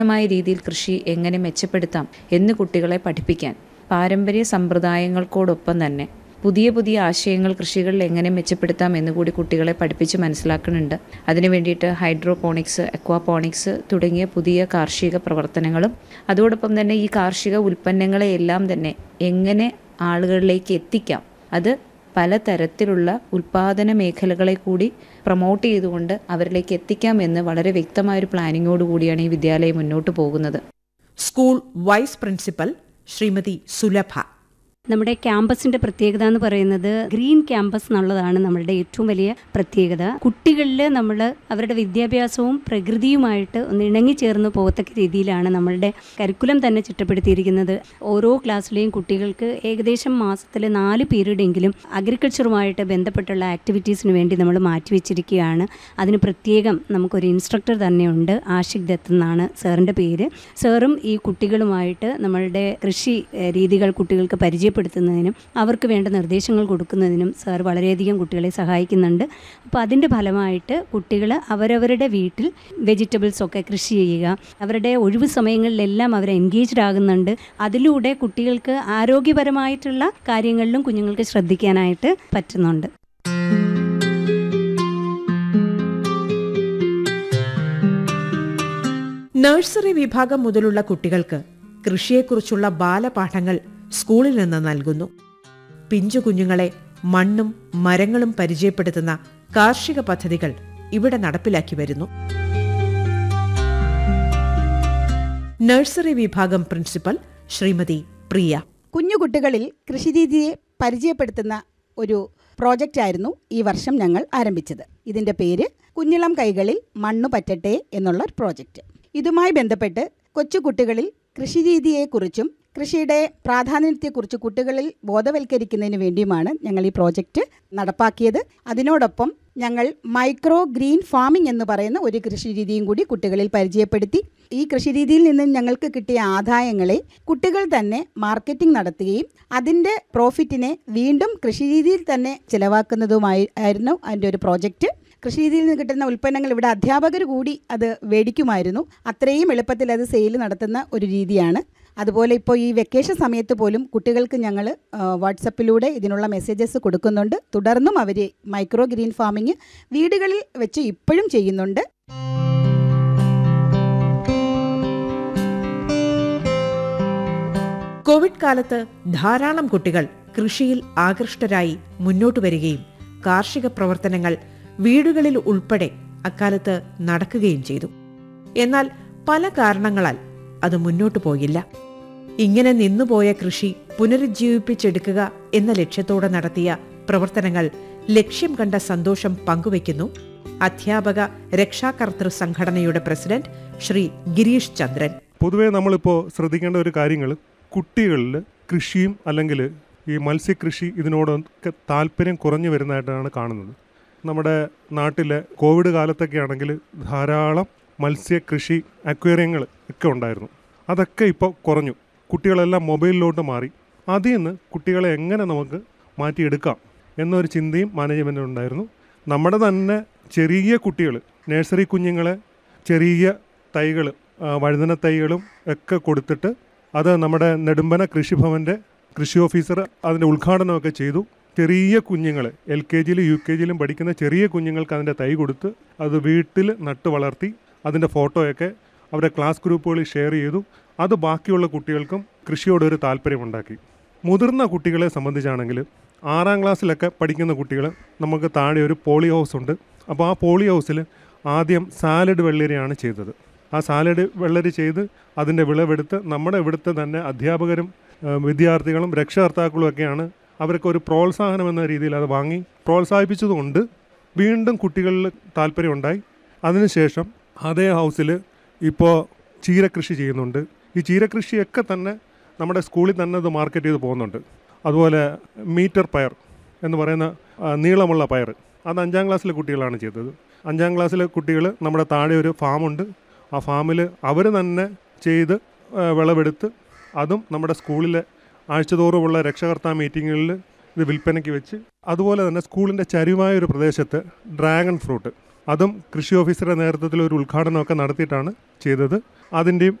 മായ രീതിയിൽ കൃഷി എങ്ങനെ മെച്ചപ്പെടുത്താം എന്ന് കുട്ടികളെ പഠിപ്പിക്കാൻ പാരമ്പര്യ സമ്പ്രദായങ്ങൾക്കോടൊപ്പം തന്നെ പുതിയ പുതിയ ആശയങ്ങൾ കൃഷികളിൽ എങ്ങനെ മെച്ചപ്പെടുത്താം എന്ന് കൂടി കുട്ടികളെ പഠിപ്പിച്ച് മനസ്സിലാക്കുന്നുണ്ട് അതിനു വേണ്ടിയിട്ട് ഹൈഡ്രോപോണിക്സ് എക്വാപോണിക്സ് തുടങ്ങിയ പുതിയ കാർഷിക പ്രവർത്തനങ്ങളും അതോടൊപ്പം തന്നെ ഈ കാർഷിക ഉൽപ്പന്നങ്ങളെ എല്ലാം തന്നെ എങ്ങനെ ആളുകളിലേക്ക് എത്തിക്കാം അത് പലതരത്തിലുള്ള ഉൽപാദന മേഖലകളെ കൂടി പ്രൊമോട്ട് ചെയ്തുകൊണ്ട് അവരിലേക്ക് എത്തിക്കാം എന്ന് വളരെ വ്യക്തമായൊരു പ്ലാനിങ്ങോട് കൂടിയാണ് ഈ വിദ്യാലയം മുന്നോട്ട് പോകുന്നത് school vice principal Shrimati Sulabha നമ്മുടെ ക്യാമ്പസിന്റെ പ്രത്യേകത എന്ന് പറയുന്നത് ഗ്രീൻ ക്യാമ്പസ് എന്നുള്ളതാണ് നമ്മളുടെ ഏറ്റവും വലിയ പ്രത്യേകത കുട്ടികളിൽ നമ്മൾ അവരുടെ വിദ്യാഭ്യാസവും പ്രകൃതിയുമായിട്ട് ഒന്ന് ഇണങ്ങിച്ചേർന്ന് പോകത്തക്ക രീതിയിലാണ് നമ്മളുടെ കരിക്കുലം തന്നെ ചിട്ടപ്പെടുത്തിയിരിക്കുന്നത് ഓരോ ക്ലാസ്സിലെയും കുട്ടികൾക്ക് ഏകദേശം മാസത്തിൽ നാല് പീരീഡ് എങ്കിലും അഗ്രികൾച്ചറുമായിട്ട് ബന്ധപ്പെട്ടുള്ള ആക്ടിവിറ്റീസിന് വേണ്ടി നമ്മൾ മാറ്റിവെച്ചിരിക്കുകയാണ് അതിന് പ്രത്യേകം നമുക്കൊരു ഇൻസ്ട്രക്ടർ തന്നെയുണ്ട് ആഷിഖ് ദത്ത് എന്നാണ് സാറിൻ്റെ പേര് സാറും ഈ കുട്ടികളുമായിട്ട് നമ്മളുടെ കൃഷി ഏഹ്, രീതികൾ കുട്ടികൾക്ക് പരിചയപ്പെടുത്തുന്നതിനും അവർക്ക് വേണ്ട നിർദ്ദേശങ്ങൾ കൊടുക്കുന്നതിനും സാർ വളരെയധികം കുട്ടികളെ സഹായിക്കുന്നുണ്ട് അപ്പോൾ അതിൻ്റെ ഫലമായിട്ട് കുട്ടികൾ അവരവരുടെ വീട്ടിൽ വെജിറ്റബിൾസ് ഒക്കെ കൃഷി ചെയ്യുക അവരുടെ ഒഴിവ് സമയങ്ങളിലെല്ലാം അവർ എൻഗേജ്ഡ് ആകുന്നുണ്ട് അതിലൂടെ കുട്ടികൾക്ക് ആരോഗ്യപരമായിട്ടുള്ള കാര്യങ്ങളിലും കുഞ്ഞുങ്ങൾക്ക് ശ്രദ്ധിക്കാനായിട്ട് പറ്റുന്നുണ്ട് നഴ്സറി വിഭാഗം മുതലുള്ള കുട്ടികൾക്ക് കൃഷിയെക്കുറിച്ചുള്ള ബാലപാഠങ്ങൾ സ്കൂളിൽ നിന്ന് നൽകുന്നു പിഞ്ചു കുഞ്ഞുങ്ങളെ മണ്ണും മരങ്ങളും പരിചയപ്പെടുത്തുന്ന കാർഷിക പദ്ധതികൾ ഇവിടെ നടപ്പിലാക്കി വരുന്നു നഴ്സറി വിഭാഗം പ്രിൻസിപ്പൽ ശ്രീമതി പ്രിയ കുഞ്ഞു കുട്ടികളിൽ കൃഷിരീതിയെ പരിചയപ്പെടുത്തുന്ന ഒരു പ്രോജക്റ്റായിരുന്നു ഈ വർഷം ഞങ്ങൾ ആരംഭിച്ചത് ഇതിൻ്റെ പേര് കുഞ്ഞിളം കൈകളിൽ മണ്ണു പറ്റട്ടെ എന്നുള്ള ഒരു പ്രോജക്റ്റ് ഇതുമായി ബന്ധപ്പെട്ട് കൊച്ചു കുട്ടികളിൽ കൃഷിരീതിയെക്കുറിച്ചും കൃഷിയുടെ പ്രാധാന്യത്തെക്കുറിച്ച് കുട്ടികളിൽ ബോധവൽക്കരിക്കുന്നതിന് വേണ്ടിയുമാണ് ഞങ്ങൾ ഈ പ്രോജക്റ്റ് നടപ്പാക്കിയത് അതിനോടൊപ്പം ഞങ്ങൾ മൈക്രോ ഗ്രീൻ ഫാമിംഗ് എന്ന് പറയുന്ന ഒരു കൃഷിരീതിയും കൂടി കുട്ടികളിൽ പരിചയപ്പെടുത്തി ഈ കൃഷിരീതിയിൽ നിന്ന് ഞങ്ങൾക്ക് കിട്ടിയ ആദായങ്ങളെ കുട്ടികൾ തന്നെ മാർക്കറ്റിംഗ് നടത്തുകയും അതിൻ്റെ പ്രോഫിറ്റിനെ വീണ്ടും കൃഷിരീതിയിൽ തന്നെ ചിലവാക്കുന്നതുമായി ആയിരുന്നു അതിൻ്റെ ഒരു പ്രോജക്റ്റ് കൃഷിരീതിയിൽ നിന്ന് കിട്ടുന്ന ഉൽപ്പന്നങ്ങൾ ഇവിടെ അധ്യാപകർ കൂടി അത് മേടിക്കുമായിരുന്നു അത്രയും എളുപ്പത്തിൽ അത് സെയിൽ നടത്തുന്ന ഒരു രീതിയാണ് അതുപോലെ ഇപ്പോൾ ഈ വെക്കേഷൻ സമയത്ത് പോലും കുട്ടികൾക്ക് ഞങ്ങൾ വാട്സപ്പിലൂടെ ഇതിനുള്ള മെസ്സേജസ് കൊടുക്കുന്നുണ്ട് തുടർന്നും അവർ മൈക്രോ ഗ്രീൻ ഫാമിംഗ് വീടുകളിൽ വെച്ച് ഇപ്പോഴും ചെയ്യുന്നുണ്ട് കോവിഡ് കാലത്ത് ധാരാളം കുട്ടികൾ കൃഷിയിൽ ആകൃഷ്ടരായി മുന്നോട്ടു വരികയും കാർഷിക പ്രവർത്തനങ്ങൾ വീടുകളിൽ ഉൾപ്പെടെ അക്കാലത്ത് നടക്കുകയും ചെയ്തു എന്നാൽ പല കാരണങ്ങളാൽ അത് മുന്നോട്ടു പോയില്ല ഇങ്ങനെ നിന്നുപോയ കൃഷി പുനരുജ്ജീവിപ്പിച്ചെടുക്കുക എന്ന ലക്ഷ്യത്തോടെ നടത്തിയ പ്രവർത്തനങ്ങൾ ലക്ഷ്യം കണ്ട സന്തോഷം പങ്കുവയ്ക്കുന്നു അധ്യാപക രക്ഷാകർതൃ സംഘടനയുടെ പ്രസിഡന്റ് ശ്രീ ഗിരീഷ് ചന്ദ്രൻ പൊതുവേ നമ്മളിപ്പോൾ ശ്രദ്ധിക്കേണ്ട ഒരു കാര്യങ്ങൾ കുട്ടികളിൽ കൃഷിയും അല്ലെങ്കിൽ ഈ മത്സ്യകൃഷി ഇതിനോടൊക്കെ താല്പര്യം കുറഞ്ഞു വരുന്നതായിട്ടാണ് കാണുന്നത് നമ്മുടെ നാട്ടിലെ കോവിഡ് കാലത്തൊക്കെ ആണെങ്കിൽ ധാരാളം മത്സ്യകൃഷി അക്വേറിയങ്ങൾ ഒക്കെ ഉണ്ടായിരുന്നു അതൊക്കെ ഇപ്പോൾ കുറഞ്ഞു കുട്ടികളെല്ലാം മൊബൈലിലോട്ട് മാറി അതിൽ നിന്ന് കുട്ടികളെ എങ്ങനെ നമുക്ക് മാറ്റിയെടുക്കാം എന്നൊരു ചിന്തയും മാനേജ്മെൻറ്റിന് ഉണ്ടായിരുന്നു നമ്മുടെ തന്നെ ചെറിയ കുട്ടികൾ നഴ്സറി കുഞ്ഞുങ്ങളെ ചെറിയ തൈകൾ വഴുതന തൈകളും ഒക്കെ കൊടുത്തിട്ട് അത് നമ്മുടെ നെടുമ്പന കൃഷിഭവൻ്റെ കൃഷി ഓഫീസർ അതിൻ്റെ ഉദ്ഘാടനമൊക്കെ ചെയ്തു ചെറിയ കുഞ്ഞുങ്ങൾ എൽ കെ ജിയിലും യു കെ ജിയിലും പഠിക്കുന്ന ചെറിയ കുഞ്ഞുങ്ങൾക്ക് അതിൻ്റെ തൈ കൊടുത്ത് അത് വീട്ടിൽ നട്ട് വളർത്തി അതിൻ്റെ ഫോട്ടോയൊക്കെ അവരുടെ ക്ലാസ് ഗ്രൂപ്പുകളിൽ ഷെയർ ചെയ്തു അത് ബാക്കിയുള്ള കുട്ടികൾക്കും കൃഷിയോടൊരു താല്പര്യമുണ്ടാക്കി മുതിർന്ന കുട്ടികളെ സംബന്ധിച്ചാണെങ്കിൽ ആറാം ക്ലാസ്സിലൊക്കെ പഠിക്കുന്ന കുട്ടികൾ നമുക്ക് താഴെ ഒരു പോളി ഹൗസ് ഉണ്ട് അപ്പോൾ ആ പോളി ഹൗസിൽ ആദ്യം സാലഡ് വെള്ളരിയാണ് ചെയ്തത് ആ സാലഡ് വെള്ളരി ചെയ്ത് അതിൻ്റെ വിളവെടുത്ത് നമ്മുടെ ഇവിടുത്തെ തന്നെ അധ്യാപകരും ഏഹ്, വിദ്യാർത്ഥികളും രക്ഷകർത്താക്കളും ഒക്കെയാണ് അവർക്ക് ഒരു പ്രോത്സാഹനം എന്ന രീതിയിൽ അത് വാങ്ങി പ്രോത്സാഹിപ്പിച്ചതുകൊണ്ട് വീണ്ടും കുട്ടികളിൽ താല്പര്യമുണ്ടായി അതിനുശേഷം അതേ ഹൗസിൽ ഇപ്പോൾ ചീരകൃഷി ചെയ്യുന്നുണ്ട് ഈ ചീരകൃഷിയൊക്കെ തന്നെ നമ്മുടെ സ്കൂളിൽ തന്നെ അത് മാർക്കറ്റ് ചെയ്ത് പോകുന്നുണ്ട് അതുപോലെ മീറ്റർ പയർ എന്ന് പറയുന്ന ആ, നീളമുള്ള പയർ അത് അഞ്ചാം ക്ലാസ്സിലെ കുട്ടികളാണ് ചെയ്തത് അഞ്ചാം ക്ലാസ്സിലെ കുട്ടികൾ നമ്മുടെ താഴെ ഒരു ഫാമുണ്ട് ആ ഫാമിൽ അവർ തന്നെ ചെയ്ത് ആ, വിളവെടുത്ത് അതും നമ്മുടെ സ്കൂളിലെ ആഴ്ചതോറുമുള്ള രക്ഷകർത്താ മീറ്റിങ്ങുകളിൽ ഇത് വിൽപ്പനയ്ക്ക് വെച്ച് അതുപോലെ തന്നെ സ്കൂളിൻ്റെ ചരിവായ ഒരു പ്രദേശത്ത് ഡ്രാഗൺ ഫ്രൂട്ട് അതും കൃഷി ഓഫീസറുടെ നേതൃത്വത്തിൽ ഒരു ഉദ്ഘാടനമൊക്കെ നടത്തിയിട്ടാണ് ചെയ്തത് അതിൻ്റെയും